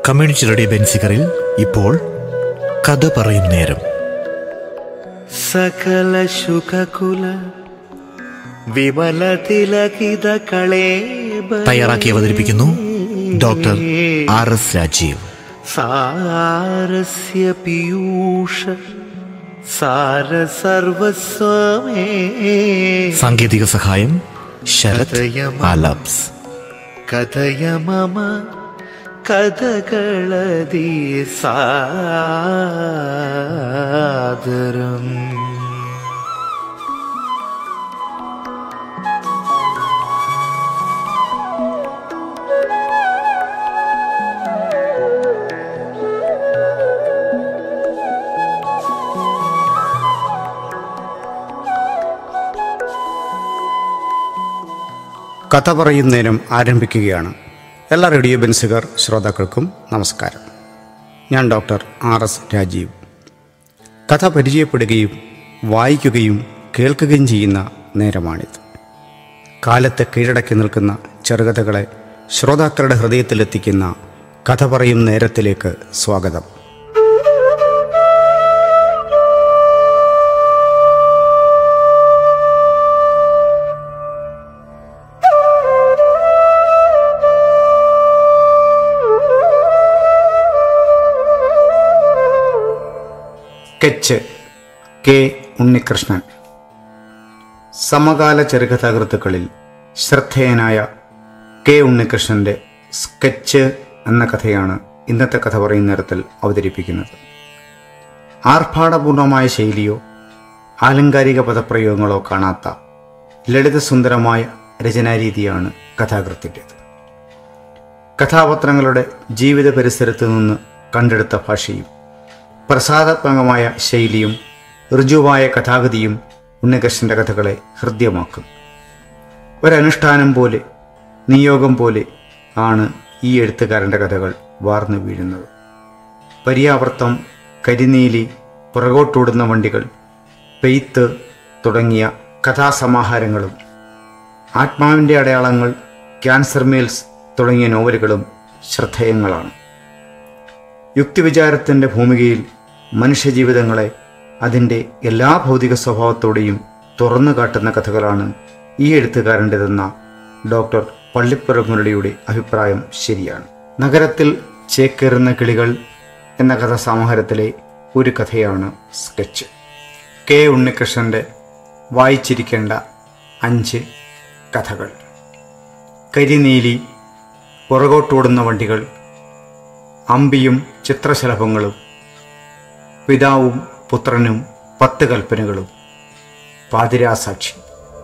community radio ബെൻസിക്കറിൽ ഇപ്പോൾ കഥ പറയും നേരം സകല ശുഖകുല വിമല തിലകിത കളേ തയ്യാറാക്കി അവതരിപ്പിക്കുന്നു ഡോക്ടർ ആർ എസ് രാജീവ് സാരസ്യ പീയൂഷ സാര സർവസ്വമേ സാങ്കേതിക സഹായം ശരത് ആലാപ്സ് കഥയ മമ കഥകളതി സാദരം കഥ പറയുന്നതിനും ആരംഭിക്കുകയാണ് എല്ലാ റേഡിയോ ബെൻസുകാർ ശ്രോതാക്കൾക്കും നമസ്കാരം ഞാൻ ഡോക്ടർ ആർ എസ് രാജീവ് കഥ പരിചയപ്പെടുകയും വായിക്കുകയും കേൾക്കുകയും ചെയ്യുന്ന നേരമാണിത് കാലത്തെ കീഴടക്കി നിൽക്കുന്ന ചെറുകഥകളെ ശ്രോതാക്കളുടെ ഹൃദയത്തിലെത്തിക്കുന്ന കഥ പറയും നേരത്തിലേക്ക് സ്വാഗതം സ്കെച്ച് കെ ഉണ്ണികൃഷ്ണൻ സമകാല ചെറുകഥാകൃത്തുക്കളിൽ ശ്രദ്ധേയനായ കെ ഉണ്ണികൃഷ്ണന്റെ സ്കെച്ച് എന്ന കഥയാണ് ഇന്നത്തെ കഥ പറയുന്ന നേരത്തിൽ അവതരിപ്പിക്കുന്നത് ആർഭാടപൂർണമായ ശൈലിയോ ആലങ്കാരിക പദപ്രയോഗങ്ങളോ കാണാത്ത ലളിതസുന്ദരമായ രചനാരീതിയാണ് കഥാകൃത്തിൻ്റെത് കഥാപാത്രങ്ങളുടെ ജീവിത പരിസരത്ത് നിന്ന് കണ്ടെടുത്ത ഭാഷയും പ്രസാദാത്മകമായ ശൈലിയും ഋജുവായ കഥാഗതിയും ഉണ്ണികൃഷ്ണന്റെ കഥകളെ ഹൃദ്യമാക്കും ഒരനുഷ്ഠാനം പോലെ നിയോഗം പോലെ ആണ് ഈ എഴുത്തുകാരൻ്റെ കഥകൾ വാർന്നു വീഴുന്നത് പര്യാവർത്തം കരിനീലി പുറകോട്ടോടുന്ന വണ്ടികൾ പെയ്ത്ത് തുടങ്ങിയ കഥാസമാഹാരങ്ങളും ആത്മാവിൻ്റെ അടയാളങ്ങൾ ക്യാൻസർ മീൽസ് തുടങ്ങിയ നോവലുകളും ശ്രദ്ധേയങ്ങളാണ് യുക്തിവിചാരത്തിൻ്റെ ഭൂമികയിൽ മനുഷ്യജീവിതങ്ങളെ അതിൻ്റെ എല്ലാ ഭൗതിക സ്വഭാവത്തോടെയും തുറന്നു കാട്ടുന്ന കഥകളാണ് ഈ എഴുത്തുകാരൻ്റെതെന്ന ഡോക്ടർ പള്ളിപ്പുറ മുരളിയുടെ അഭിപ്രായം ശരിയാണ് നഗരത്തിൽ ചേക്കേറുന്ന കിളികൾ എന്ന കഥാസമാഹാരത്തിലെ ഒരു കഥയാണ് സ്കെച്ച് കെ ഉണ്ണികൃഷ്ണൻ്റെ വായിച്ചിരിക്കേണ്ട അഞ്ച് കഥകൾ കരിനീലി പുറകോട്ടോടുന്ന വണ്ടികൾ അമ്പിയും ചിത്രശലഭങ്ങളും പിതാവും പുത്രനും പത്ത് കൽപ്പനകളും പാതിരാസാക്ഷി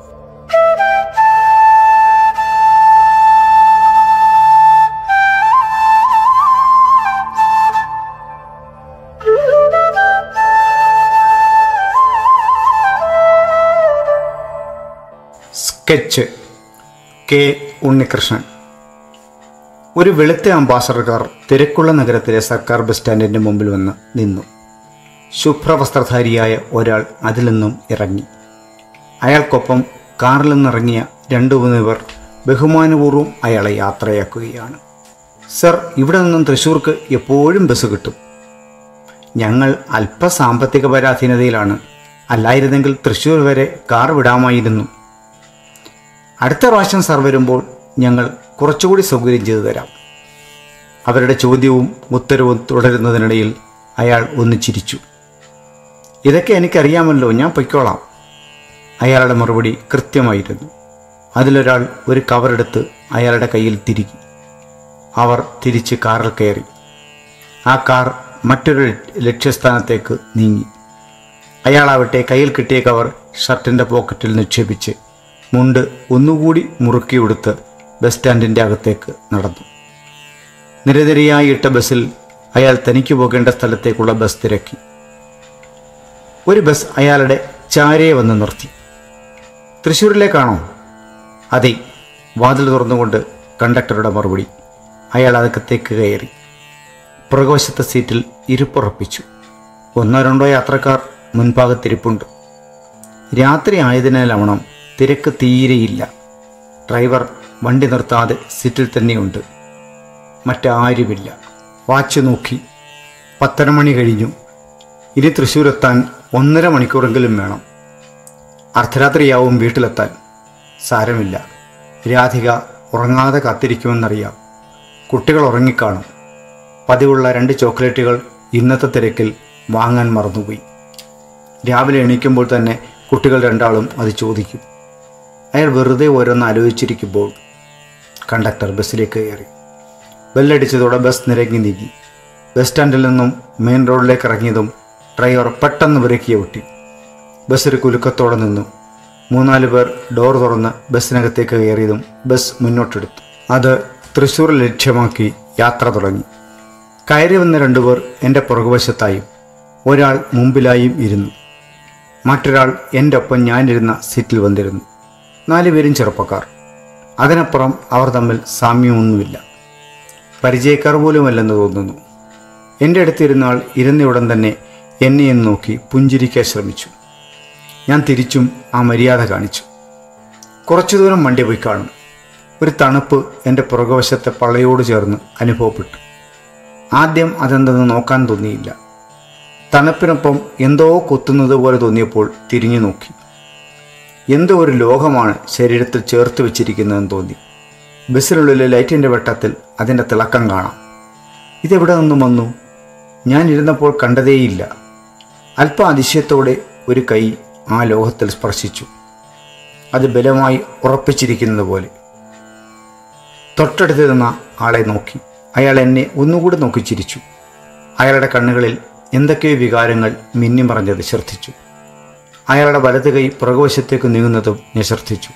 സ്കെച്ച് കെ ഉണ്ണികൃഷ്ണൻ ഒരു വെളുത്ത അംബാസഡർക്കാർ തിരക്കുള്ള നഗരത്തിലെ സർക്കാർ ബസ് സ്റ്റാൻഡിന്റെ മുമ്പിൽ വന്ന് നിന്നു ശുഭ്രവസ്ത്രധാരിയായ ഒരാൾ അതിൽ നിന്നും ഇറങ്ങി അയാൾക്കൊപ്പം കാറിൽ നിന്നിറങ്ങിയ രണ്ടു മൂന്ന് പേർ ബഹുമാനപൂർവ്വം അയാളെ യാത്രയാക്കുകയാണ് സർ ഇവിടെ നിന്നും തൃശ്ശൂർക്ക് എപ്പോഴും ബസ് കിട്ടും ഞങ്ങൾ അല്പ സാമ്പത്തിക പരാധീനതയിലാണ് അല്ലായിരുന്നെങ്കിൽ തൃശ്ശൂർ വരെ കാർ വിടാമായിരുന്നു അടുത്ത പ്രാവശ്യം സാർ വരുമ്പോൾ ഞങ്ങൾ കുറച്ചുകൂടി സൗകര്യം ചെയ്തു തരാം അവരുടെ ചോദ്യവും ഉത്തരവും തുടരുന്നതിനിടയിൽ അയാൾ ഒന്ന് ചിരിച്ചു ഇതൊക്കെ എനിക്കറിയാമല്ലോ ഞാൻ പൊയ്ക്കോളാം അയാളുടെ മറുപടി കൃത്യമായിരുന്നു അതിലൊരാൾ ഒരു കവറെടുത്ത് അയാളുടെ കയ്യിൽ തിരികി അവർ തിരിച്ച് കാറിൽ കയറി ആ കാർ മറ്റൊരു ലക്ഷ്യസ്ഥാനത്തേക്ക് നീങ്ങി അയാളാവട്ടെ കയ്യിൽ കിട്ടിയ കവർ ഷർട്ടിൻ്റെ പോക്കറ്റിൽ നിക്ഷേപിച്ച് മുണ്ട് ഒന്നുകൂടി മുറുക്കിയെടുത്ത് ബസ് സ്റ്റാൻഡിൻ്റെ അകത്തേക്ക് നടന്നു നിരനിരയായി ഇട്ട ബസ്സിൽ അയാൾ തനിക്ക് പോകേണ്ട സ്ഥലത്തേക്കുള്ള ബസ് തിരക്കി ഒരു ബസ് അയാളുടെ ചാരയെ വന്ന് നിർത്തി തൃശ്ശൂരിലേക്കാണോ അതെ വാതിൽ തുറന്നുകൊണ്ട് കണ്ടക്ടറുടെ മറുപടി അയാൾ അകത്തേക്ക് കയറി പുറകുവശത്തെ സീറ്റിൽ ഇരിപ്പുറപ്പിച്ചു ഒന്നോ രണ്ടോ യാത്രക്കാർ മുൻഭാഗത്തിരിപ്പുണ്ട് രാത്രി ആയതിനാലാവണം തിരക്ക് തീരെയില്ല ഡ്രൈവർ വണ്ടി നിർത്താതെ സീറ്റിൽ തന്നെയുണ്ട് മറ്റാരുമില്ല വാച്ച് നോക്കി പത്തര മണി കഴിഞ്ഞു ഇനി തൃശ്ശൂരെത്താൻ ഒന്നര മണിക്കൂറെങ്കിലും വേണം അർദ്ധരാത്രിയാവും വീട്ടിലെത്താൻ സാരമില്ല രാധിക ഉറങ്ങാതെ കാത്തിരിക്കുമെന്നറിയാം കുട്ടികൾ ഉറങ്ങിക്കാണും പതിവുള്ള രണ്ട് ചോക്ലേറ്റുകൾ ഇന്നത്തെ തിരക്കിൽ വാങ്ങാൻ മറന്നുപോയി രാവിലെ എണീക്കുമ്പോൾ തന്നെ കുട്ടികൾ രണ്ടാളും അത് ചോദിക്കും അയാൾ വെറുതെ ഓരോന്ന് ആലോചിച്ചിരിക്കുമ്പോൾ കണ്ടക്ടർ ബസ്സിലേക്ക് കയറി ബെല്ലടിച്ചതോടെ ബസ് നിരങ്ങി നീങ്ങി ബസ് സ്റ്റാൻഡിൽ നിന്നും മെയിൻ റോഡിലേക്ക് ഇറങ്ങിയതും ഡ്രൈവർ പെട്ടെന്ന് ബ്രേക്ക് ചവിട്ടി ബസ് ഒരു കുലുക്കത്തോടെ നിന്നു മൂന്നാല് പേർ ഡോർ തുറന്ന് ബസ്സിനകത്തേക്ക് കയറിയതും ബസ് മുന്നോട്ടെടുത്തു അത് തൃശ്ശൂർ ലക്ഷ്യമാക്കി യാത്ര തുടങ്ങി കയറി വന്ന രണ്ടുപേർ എൻ്റെ പുറകുവശത്തായും ഒരാൾ മുമ്പിലായും ഇരുന്നു മറ്റൊരാൾ എൻ്റെ ഒപ്പം ഞാനിരുന്ന സീറ്റിൽ വന്നിരുന്നു നാലുപേരും ചെറുപ്പക്കാർ അതിനപ്പുറം അവർ തമ്മിൽ സാമ്യമൊന്നുമില്ല പരിചയക്കാർ പോലുമല്ലെന്ന് തോന്നുന്നു എൻ്റെ അടുത്തിരുന്ന ആൾ ഇരുന്നയുടൻ തന്നെ എന്നെയും നോക്കി പുഞ്ചിരിക്കാൻ ശ്രമിച്ചു ഞാൻ തിരിച്ചും ആ മര്യാദ കാണിച്ചു കുറച്ചു ദൂരം വണ്ടി പോയി കാണും ഒരു തണുപ്പ് എൻ്റെ പുറകുവശത്തെ പള്ളയോട് ചേർന്ന് അനുഭവപ്പെട്ടു ആദ്യം അതെന്തെന്ന് നോക്കാൻ തോന്നിയില്ല തണുപ്പിനൊപ്പം എന്തോ കുത്തുന്നത് പോലെ തോന്നിയപ്പോൾ തിരിഞ്ഞു നോക്കി എന്തോ ഒരു ലോകമാണ് ശരീരത്തിൽ ചേർത്ത് വെച്ചിരിക്കുന്നതെന്ന് തോന്നി ബസ്സിനുള്ളിലെ ലൈറ്റിൻ്റെ വെട്ടത്തിൽ അതിൻ്റെ തിളക്കം കാണാം ഇതെവിടെ നിന്നും വന്നു ഞാൻ ഇരുന്നപ്പോൾ കണ്ടതേയില്ല അല്പ അതിശയത്തോടെ ഒരു കൈ ആ ലോകത്തിൽ സ്പർശിച്ചു അത് ബലമായി ഉറപ്പിച്ചിരിക്കുന്നത് പോലെ തൊട്ടടുത്ത് നിന്ന ആളെ നോക്കി അയാൾ എന്നെ ഒന്നുകൂടി നോക്കി ചിരിച്ചു അയാളുടെ കണ്ണുകളിൽ എന്തൊക്കെയോ വികാരങ്ങൾ മിന്നി മറഞ്ഞത് ശ്രദ്ധിച്ചു അയാളുടെ വലത് കൈ പുറകുവശത്തേക്ക് നീങ്ങുന്നതും ഞാൻ ശ്രദ്ധിച്ചു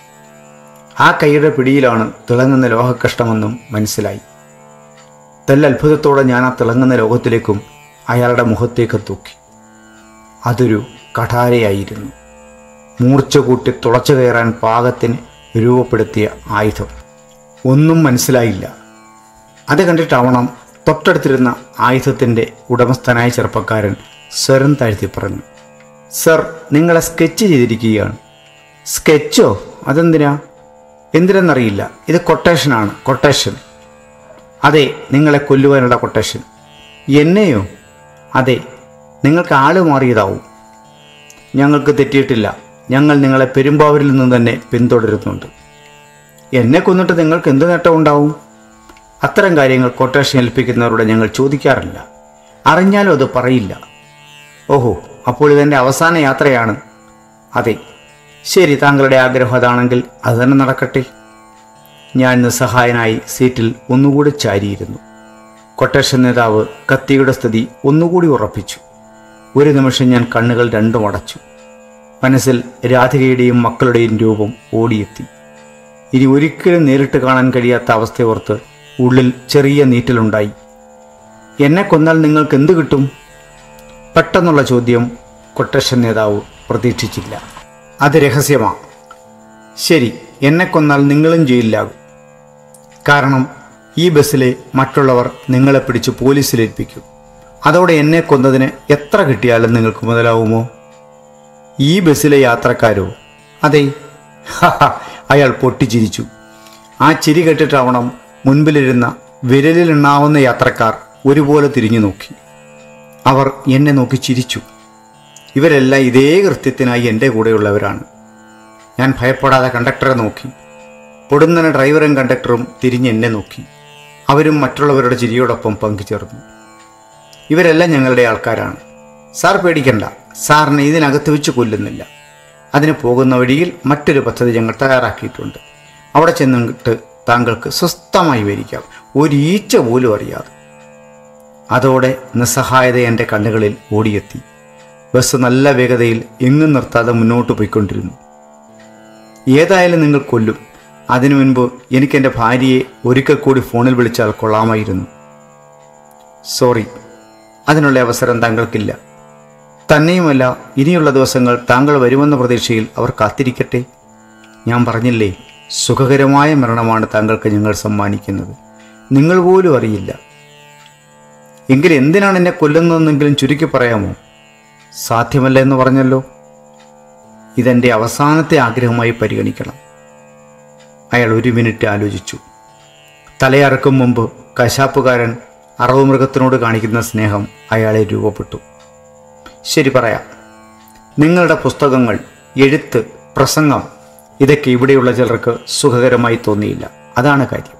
ആ കൈയുടെ പിടിയിലാണ് തിളങ്ങുന്ന ലോഹക്കഷ്ടമെന്നും മനസ്സിലായി തെല്ലത്ഭുതത്തോടെ ഞാൻ ആ തിളങ്ങുന്ന ലോകത്തിലേക്കും അയാളുടെ മുഖത്തേക്ക് തൂക്കി അതൊരു കഠാരയായിരുന്നു മൂർച്ച കൂട്ടി തുളച്ചു കയറാൻ പാകത്തിന് രൂപപ്പെടുത്തിയ ആയുധം ഒന്നും മനസ്സിലായില്ല അത് കണ്ടിട്ടാവണം തൊട്ടടുത്തിരുന്ന ആയുധത്തിൻ്റെ ഉടമസ്ഥനായ ചെറുപ്പക്കാരൻ സ്വരം താഴ്ത്തി പറഞ്ഞു സർ നിങ്ങളെ സ്കെച്ച് ചെയ്തിരിക്കുകയാണ് സ്കെച്ചോ അതെന്തിനാ എന്തിനെന്നറിയില്ല ഇത് കൊട്ടേഷനാണ് കൊട്ടേഷൻ അതെ നിങ്ങളെ കൊല്ലുവാനുള്ള കൊട്ടേഷൻ എന്നെയോ അതെ നിങ്ങൾക്ക് ആള് മാറിയതാവും ഞങ്ങൾക്ക് തെറ്റിയിട്ടില്ല ഞങ്ങൾ നിങ്ങളെ പെരുമ്പാവൂരിൽ നിന്ന് തന്നെ പിന്തുടരുന്നുണ്ട് എന്നെ കൊന്നിട്ട് നിങ്ങൾക്ക് എന്ത് നേട്ടം ഉണ്ടാവും അത്തരം കാര്യങ്ങൾ കൊട്ടേഷൻ ഏൽപ്പിക്കുന്നവരോട് ഞങ്ങൾ ചോദിക്കാറില്ല അറിഞ്ഞാലും അത് പറയില്ല ഓഹോ അപ്പോൾ ഇതെൻ്റെ അവസാന യാത്രയാണ് അതെ ശരി താങ്കളുടെ ആഗ്രഹം അതാണെങ്കിൽ അത് തന്നെ നടക്കട്ടെ ഞാൻ നിസ്സഹായനായി സീറ്റിൽ ഒന്നുകൂടി ചാരിയിരുന്നു കൊട്ടേഷൻ നേതാവ് കത്തിയുടെ സ്ഥിതി ഒന്നുകൂടി ഉറപ്പിച്ചു ഒരു നിമിഷം ഞാൻ കണ്ണുകൾ രണ്ടും അടച്ചു മനസ്സിൽ രാധികയുടെയും മക്കളുടെയും രൂപം ഓടിയെത്തി ഇനി ഒരിക്കലും നേരിട്ട് കാണാൻ കഴിയാത്ത അവസ്ഥയോർത്ത് ഉള്ളിൽ ചെറിയ നീറ്റലുണ്ടായി എന്നെ കൊന്നാൽ നിങ്ങൾക്ക് എന്ത് കിട്ടും പെട്ടെന്നുള്ള ചോദ്യം കൊട്ടേഷൻ നേതാവ് പ്രതീക്ഷിച്ചില്ല അത് രഹസ്യമാണ് ശരി എന്നെ കൊന്നാൽ നിങ്ങളും ജയിലിലാകും കാരണം ഈ ബസ്സിലെ മറ്റുള്ളവർ നിങ്ങളെ പിടിച്ച് പോലീസിലേൽപ്പിക്കും അതോടെ എന്നെ കൊന്നതിന് എത്ര കിട്ടിയാലും നിങ്ങൾക്ക് മുതലാവുമോ ഈ ബസ്സിലെ യാത്രക്കാരോ അതെ ഹഹ, അയാൾ പൊട്ടിച്ചിരിച്ചു ആ ചിരി കേട്ടിട്ടാവണം മുൻപിലിരുന്ന വിരലിലെണ്ണാവുന്ന യാത്രക്കാർ ഒരുപോലെ തിരിഞ്ഞു നോക്കി അവർ എന്നെ നോക്കി ചിരിച്ചു ഇവരെല്ലാം ഇതേ കൃത്യത്തിനായി എൻ്റെ കൂടെയുള്ളവരാണ് ഞാൻ ഭയപ്പെടാതെ കണ്ടക്ടറെ നോക്കി പൊടുന്നനെ ഡ്രൈവറും കണ്ടക്ടറും തിരിഞ്ഞ് എന്നെ നോക്കി അവരും മറ്റുള്ളവരുടെ ചിരിയോടൊപ്പം പങ്കുചേർന്നു ഇവരെല്ലാം ഞങ്ങളുടെ ആൾക്കാരാണ് സാർ പേടിക്കണ്ട സാറിനെ ഇതിനകത്ത് വെച്ച് കൊല്ലുന്നില്ല അതിന് പോകുന്ന വഴിയിൽ മറ്റൊരു പദ്ധതി ഞങ്ങൾ തയ്യാറാക്കിയിട്ടുണ്ട് അവിടെ ചെന്നിട്ട് താങ്കൾക്ക് സ്വസ്ഥമായി വരിക്കാം ഒരു ഈച്ച പോലും അറിയാതെ അതോടെ നിസ്സഹായത എൻ്റെ കണ്ണുകളിൽ ഓടിയെത്തി ബസ് നല്ല വേഗതയിൽ എങ്ങും നിർത്താതെ മുന്നോട്ട് പോയിക്കൊണ്ടിരുന്നു ഏതായാലും നിങ്ങൾ കൊല്ലും അതിനു മുൻപ് എനിക്ക് എൻ്റെ ഭാര്യയെ ഒരിക്കൽ കൂടി ഫോണിൽ വിളിച്ചാൽ കൊള്ളാമായിരുന്നു സോറി അതിനുള്ള അവസരം താങ്കൾക്കില്ല തന്നെയുമല്ല ഇനിയുള്ള ദിവസങ്ങൾ താങ്കൾ വരുമെന്ന പ്രതീക്ഷയിൽ അവർ കാത്തിരിക്കട്ടെ ഞാൻ പറഞ്ഞില്ലേ സുഖകരമായ മരണമാണ് താങ്കൾക്ക് ഞങ്ങൾ സമ്മാനിക്കുന്നത് നിങ്ങൾ പോലും അറിയില്ല എങ്കിൽ എന്തിനാണ് എന്നെ കൊല്ലുന്നതെന്നെങ്കിലും ചുരുക്കി പറയാമോ സാധ്യമല്ല എന്ന് പറഞ്ഞല്ലോ ഇതെൻ്റെ അവസാനത്തെ ആഗ്രഹമായി പരിഗണിക്കണം അയാൾ ഒരു മിനിറ്റ് ആലോചിച്ചു തലയറക്കും മുമ്പ് കശാപ്പുകാരൻ അറവ് മൃഗത്തിനോട് കാണിക്കുന്ന സ്നേഹം അയാളെ രൂപപ്പെട്ടു ശരി പറയാം നിങ്ങളുടെ പുസ്തകങ്ങൾ എഴുത്ത് പ്രസംഗം ഇതൊക്കെ ഇവിടെയുള്ള ചിലർക്ക് സുഖകരമായി തോന്നിയില്ല അതാണ് കാര്യം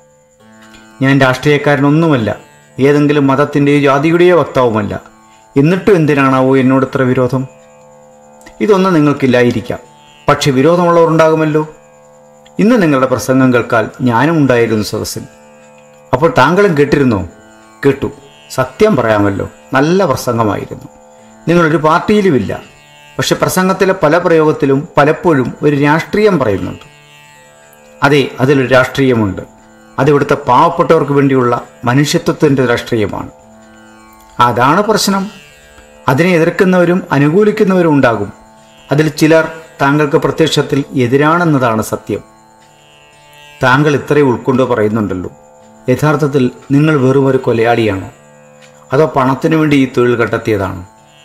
ഞാൻ രാഷ്ട്രീയക്കാരനൊന്നുമല്ല ഏതെങ്കിലും മതത്തിൻ്റെയോ ജാതിയുടെയോ വക്താവുമല്ല എന്നിട്ടും എന്തിനാണാവോ എന്നോട് ഇത്ര വിരോധം ഇതൊന്നും നിങ്ങൾക്കില്ലായിരിക്കാം പക്ഷെ വിരോധമുള്ളവർ ഉണ്ടാകുമല്ലോ ഇന്ന് നിങ്ങളുടെ പ്രസംഗം കേൾക്കാൻ ഞാനും ഉണ്ടായിരുന്നു സദസ്സിൽ അപ്പോൾ താങ്കളും കേട്ടിരുന്നോ കേട്ടു സത്യം പറയാമല്ലോ നല്ല പ്രസംഗമായിരുന്നു നിങ്ങളൊരു പാർട്ടിയിലുമില്ല പക്ഷെ പ്രസംഗത്തിലെ പല പ്രയോഗത്തിലും പലപ്പോഴും ഒരു രാഷ്ട്രീയം പറയുന്നുണ്ട് അതെ അതിലൊരു രാഷ്ട്രീയമുണ്ട് അതിവിടുത്തെ പാവപ്പെട്ടവർക്ക് വേണ്ടിയുള്ള മനുഷ്യത്വത്തിൻ്റെ രാഷ്ട്രീയമാണ് അതാണ് പ്രശ്നം അതിനെ എതിർക്കുന്നവരും അനുകൂലിക്കുന്നവരും ഉണ്ടാകും അതിൽ ചിലർ താങ്കൾക്ക് പ്രത്യക്ഷത്തിൽ എതിരാണെന്നതാണ് സത്യം താങ്കൾ ഇത്രയും ഉൾക്കൊണ്ട് പറയുന്നുണ്ടല്ലോ യഥാർത്ഥത്തിൽ നിങ്ങൾ വെറും ഒരു കൊലയാളിയാണോ അതോ പണത്തിനു വേണ്ടി ഈ തൊഴിൽ കണ്ടെത്തിയതാണോ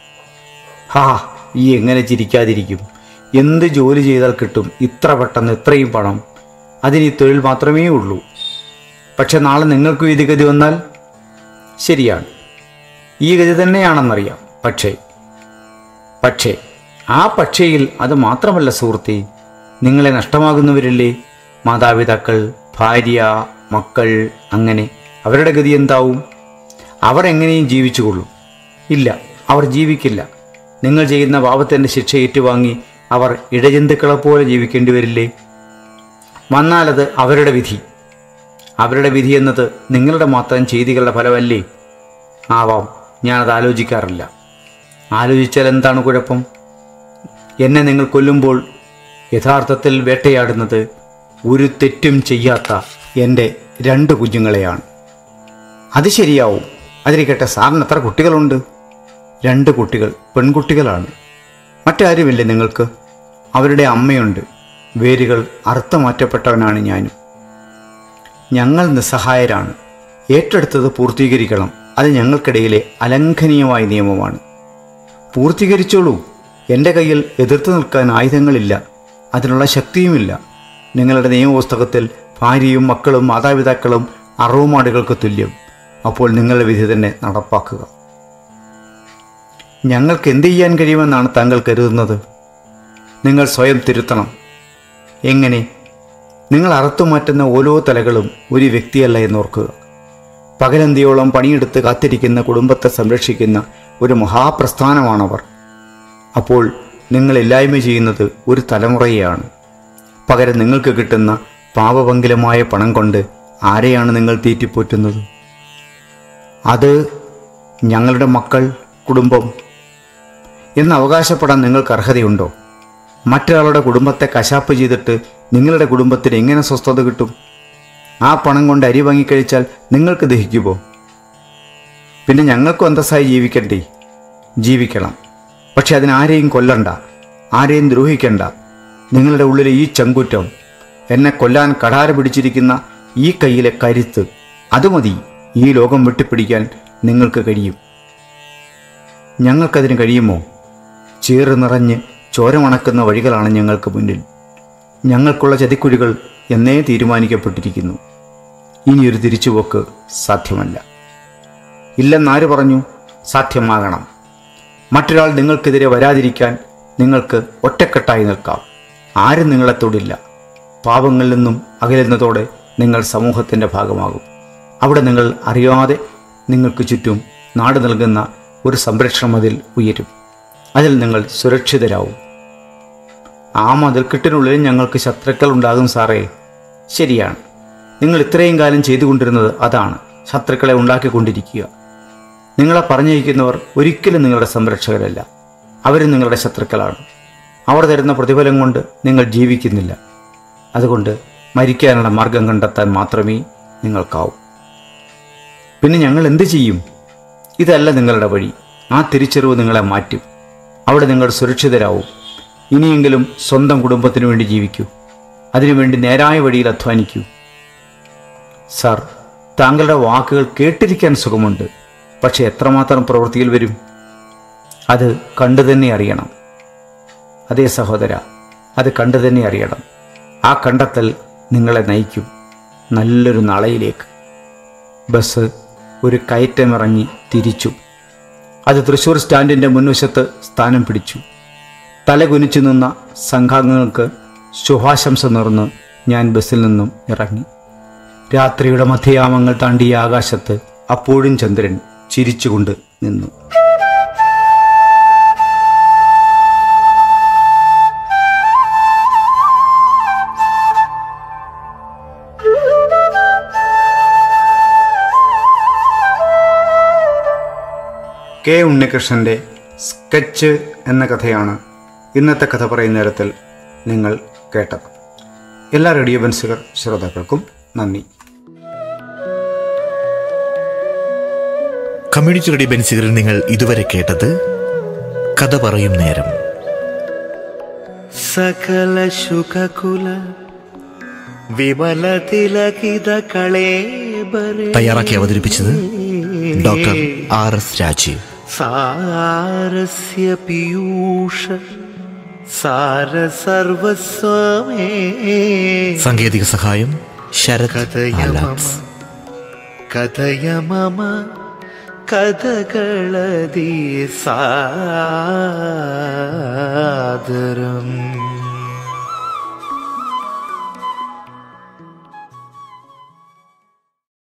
ഹാ ഈ എങ്ങനെ ചിരിക്കാതിരിക്കും എന്ത് ജോലി ചെയ്താൽ കിട്ടും ഇത്ര പെട്ടെന്ന് ഇത്രയും പണം അതിന് ഈ തൊഴിൽ മാത്രമേ ഉള്ളൂ പക്ഷെ നാളെ നിങ്ങൾക്കും ഇത് ഗതി വന്നാൽ ശരിയാണ് ഈ ഗതി തന്നെയാണെന്നറിയാം പക്ഷേ പക്ഷേ ആ പക്ഷേയിൽ അത് മാത്രമല്ല സുഹൃത്തെ നിങ്ങളെ നഷ്ടമാകുന്നവരില്ലേ മാതാപിതാക്കൾ ഭാര്യ മക്കൾ അങ്ങനെ അവരുടെ ഗതി എന്താവും അവർ എങ്ങനെയും ജീവിച്ചുകൊള്ളും ഇല്ല അവർ ജീവിക്കില്ല നിങ്ങൾ ചെയ്യുന്ന പാപത്തിൻ്റെ ശിക്ഷ ഏറ്റുവാങ്ങി അവർ ഇടജന്തുക്കളെ പോലെ ജീവിക്കേണ്ടി വരില്ലേ വന്നാലത് അവരുടെ വിധി അവരുടെ വിധി എന്നത് നിങ്ങളുടെ മാത്രം ചെയ്തികളുടെ ഫലമല്ലേ ആവാം ഞാനത് ആലോചിക്കാറില്ല ആലോചിച്ചാൽ എന്താണ് കുഴപ്പം എന്നെ നിങ്ങൾ കൊല്ലുമ്പോൾ യഥാർത്ഥത്തിൽ വേട്ടയാടുന്നത് ഒരു തെറ്റും ചെയ്യാത്ത എൻ്റെ രണ്ട് കുഞ്ഞുങ്ങളെയാണ് അത് ശരിയാവും അതിരിക്കട്ടെ സാറിന് എത്ര കുട്ടികളുണ്ട് രണ്ട് കുട്ടികൾ പെൺകുട്ടികളാണ് മറ്റാരുമില്ലേ നിങ്ങൾക്ക് അവരുടെ അമ്മയുണ്ട് വേരുകൾ അറുത്തു മാറ്റപ്പെട്ടവനാണ് ഞാനും ഞങ്ങൾ നിസ്സഹായരാണ് ഏറ്റെടുത്തത് പൂർത്തീകരിക്കണം അത് ഞങ്ങൾക്കിടയിലെ അലംഘനീയമായ നിയമമാണ് പൂർത്തീകരിച്ചോളൂ എൻ്റെ കയ്യിൽ എതിർത്ത് നിൽക്കാൻ ആയുധങ്ങളില്ല അതിനുള്ള ശക്തിയുമില്ല നിങ്ങളുടെ നിയമപുസ്തകത്തിൽ ഭാര്യയും മക്കളും മാതാപിതാക്കളും അറവുമാടുകൾക്ക് തുല്യം അപ്പോൾ നിങ്ങളുടെ വിധി തന്നെ നടപ്പാക്കുക ഞങ്ങൾക്ക് എന്ത് ചെയ്യാൻ കഴിയുമെന്നാണ് താങ്കൾ കരുതുന്നത് നിങ്ങൾ സ്വയം തിരുത്തണം എങ്ങനെ നിങ്ങൾ അറുത്തുമാറ്റുന്ന ഓരോ തലകളും ഒരു വ്യക്തിയല്ല എന്നോർക്കുക പകലന്തിയോളം പണിയെടുത്ത് കാത്തിരിക്കുന്ന കുടുംബത്തെ സംരക്ഷിക്കുന്ന ഒരു മഹാപ്രസ്ഥാനമാണവർ അപ്പോൾ നിങ്ങൾ ഇല്ലായ്മ ചെയ്യുന്നത് ഒരു തലമുറയെയാണ് പകരം നിങ്ങൾക്ക് കിട്ടുന്ന പാപപങ്കിലമായ പണം കൊണ്ട് ആരെയാണ് നിങ്ങൾ തീറ്റിപ്പോറ്റുന്നത് അത് ഞങ്ങളുടെ മക്കൾ കുടുംബം എന്ന് അവകാശപ്പെടാൻ നിങ്ങൾക്ക് അർഹതയുണ്ടോ മറ്റൊരാളുടെ കുടുംബത്തെ കശാപ്പ് ചെയ്തിട്ട് നിങ്ങളുടെ കുടുംബത്തിന് എങ്ങനെ സ്വസ്ഥത കിട്ടും ആ പണം കൊണ്ട് അരി വാങ്ങിക്കഴിച്ചാൽ നിങ്ങൾക്ക് ദഹിക്കുമോ പിന്നെ ഞങ്ങൾക്കും അന്തസ്സായി ജീവിക്കണ്ടേ ജീവിക്കണം പക്ഷെ അതിനാരെയും കൊല്ലണ്ട ആരെയും ദ്രോഹിക്കണ്ട നിങ്ങളുടെ ഉള്ളിലെ ഈ ചങ്കുറ്റം എന്നെ കൊല്ലാൻ കടാര പിടിച്ചിരിക്കുന്ന ഈ കയ്യിലെ കരുത്ത് അത് മതി ഈ ലോകം വെട്ടിപ്പിടിക്കാൻ നിങ്ങൾക്ക് കഴിയും ഞങ്ങൾക്കതിന് കഴിയുമോ ചേറ് നിറഞ്ഞ് ചോരമണക്കുന്ന വഴികളാണ് ഞങ്ങൾക്ക് മുന്നിൽ ഞങ്ങൾക്കുള്ള ചതിക്കുഴികൾ എന്നേ തീരുമാനിക്കപ്പെട്ടിരിക്കുന്നു ഇനിയൊരു തിരിച്ചുപോക്ക് സാധ്യമല്ല ഇല്ലെന്നാര് പറഞ്ഞു സാധ്യമാകണം മറ്റൊരാൾ നിങ്ങൾക്കെതിരെ വരാതിരിക്കാൻ നിങ്ങൾക്ക് ഒറ്റക്കെട്ടായി നിൽക്കാം ആരും നിങ്ങളെ തൊടില്ല പാപങ്ങളിൽ നിന്നും അകലുന്നതോടെ നിങ്ങൾ സമൂഹത്തിൻ്റെ ഭാഗമാകും അവിടെ നിങ്ങൾ അറിയാതെ നിങ്ങൾക്ക് ചുറ്റും നാട് നൽകുന്ന ഒരു സംരക്ഷണം അതിൽ ഉയരും അതിൽ നിങ്ങൾ സുരക്ഷിതരാവും ആ മതിൽക്കെട്ടിനുള്ളിൽ ഞങ്ങൾക്ക് ശത്രുക്കൾ ഉണ്ടാകും സാറേ ശരിയാണ് നിങ്ങൾ ഇത്രയും കാലം ചെയ്തുകൊണ്ടിരുന്നത് അതാണ് ശത്രുക്കളെ ഉണ്ടാക്കിക്കൊണ്ടിരിക്കുക നിങ്ങളെ പറഞ്ഞയക്കുന്നവർ ഒരിക്കലും നിങ്ങളുടെ സംരക്ഷകരല്ല അവരും നിങ്ങളുടെ ശത്രുക്കളാണ് അവർ തരുന്ന പ്രതിഫലം കൊണ്ട് നിങ്ങൾ ജീവിക്കുന്നില്ല അതുകൊണ്ട് മരിക്കാനുള്ള മാർഗം കണ്ടെത്താൻ മാത്രമേ നിങ്ങൾക്കാവൂ പിന്നെ ഞങ്ങൾ എന്ത് ചെയ്യും ഇതല്ല നിങ്ങളുടെ വഴി ആ തിരിച്ചറിവ് നിങ്ങളെ മാറ്റും അവിടെ നിങ്ങൾ സുരക്ഷിതരാവും ഇനിയെങ്കിലും സ്വന്തം കുടുംബത്തിനു വേണ്ടി ജീവിക്കൂ അതിനുവേണ്ടി നേരായ വഴിയിൽ അധ്വാനിക്കൂ സാർ താങ്കളുടെ വാക്കുകൾ കേട്ടിരിക്കാൻ സുഖമുണ്ട് പക്ഷെ എത്രമാത്രം പ്രവൃത്തിയിൽ വരും അത് കണ്ടു തന്നെ അറിയണം അതേ സഹോദര അത് കണ്ടു തന്നെ അറിയണം ആ കണ്ടെത്തൽ നിങ്ങളെ നയിക്കും നല്ലൊരു നാളയിലേക്ക് ബസ് ഒരു കയറ്റമിറങ്ങി തിരിച്ചു അത് തൃശൂർ സ്റ്റാൻഡിൻ്റെ മുൻവശത്ത് സ്ഥാനം പിടിച്ചു തലകുനിച്ചു നിന്ന സംഘാംഗങ്ങൾക്ക് ശുഭാശംസ നേർന്ന് ഞാൻ ബസ്സിൽ നിന്നും ഇറങ്ങി രാത്രിയുടെ മധ്യയാമങ്ങൾ താണ്ടിയ ആകാശത്ത് അപ്പോഴും ചന്ദ്രൻ ചിരിച്ചുകൊണ്ട് നിന്നു കെ ഉണ്ണികൃഷ്ണൻ്റെ സ്കെച്ച് എന്ന കഥയാണ് ഇന്നത്തെ കഥ പറയുന്ന നേരത്തിൽ നിങ്ങൾ കേട്ടത് എല്ലാ റേഡിയോ ബൻസുകൾ ശ്രോതാക്കൾക്കും നന്ദി കമ്മ്യൂണിറ്റി റേഡിയോ ബെൻസികളിൽ നിങ്ങൾ ഇതുവരെ കേട്ടത് കഥ പറയും നേരം സകല ശുഖകുല വിമല തിലകിത കളേബരേ തയ്യാറാക്കി അവതരിപ്പിച്ചത് ഡോക്ടർ ആർ എസ് രാജീവ് സാരസ്യ പീയൂഷ സാര സർവസ്വമേ സാങ്കേതിക സഹായം ശരത് കഥയ മമ ആലാപ്സ് കഥയ മമ കഥകളതി സാ